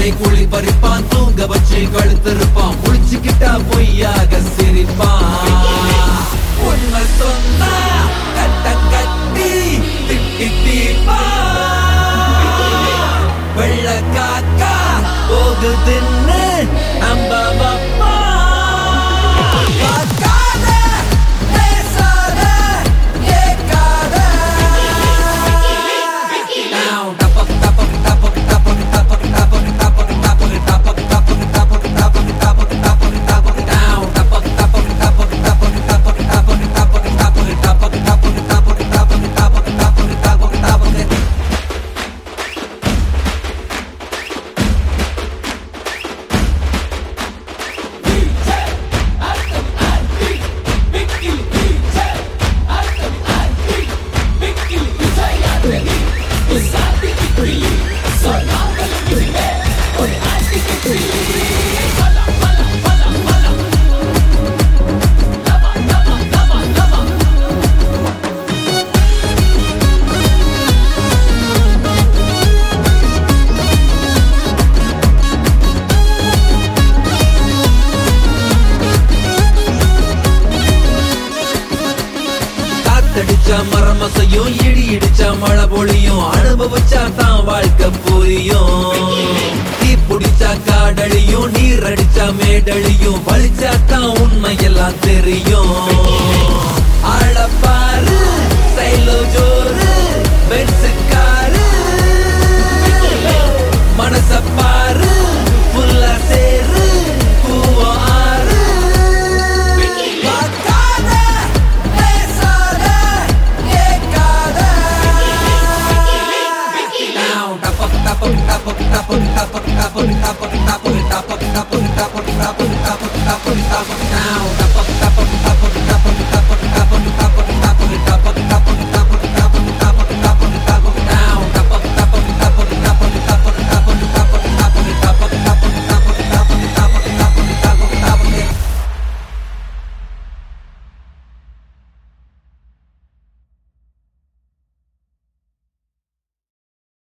கை கூலி பறிப்பான் தூங்க வச்சு கழுத்திருப்பான் முடிச்சுக்கிட்டா பொய்யாக சிரிப்பான் உண்மை சொன்னா கட்ட கட்டி திட்டி தீப்பா வெள்ள காக்கா போகுதுன்னு நம்ப வப்பா பார்க்காத, பேசாத, கேட்காத. Down, டபக், டபக், டபக், டபக், டபக், டபக், டபக், டபக், டபக், டபக், டபக், டபக், டபக், டபக், டபக். Down, டபக், டபக், டபக், டபக், டபக், டபக், டபக், டபக், டபக், டபக், டபக், டபக், டபக், டபக், டபக், டபக். காத்தடிச்சா மரமசையும் இடி இடிச்சா மழை பொழியும் அனுபவிச்சா தான் வாழ்க்கை புரியும் தீ பிடிச்சா காடழியும் நீர் அடிச்சா மேடழியும் வலிச்சா தான் உண்மையெல்லாம் தெரியும் ஆளப்பாரு சைலோ ஜோரு பென்சுக்காரு மனச பாரு புல்லா சேரு பூவோ ஆறு பார்க்காத, பேசாத, கேட்காத. Down, டபக், டபக், டபக், டபக், டபக், டபக், டபக், டபக், டபக், டபக், டபக், டபக், டபக், டபக். Down,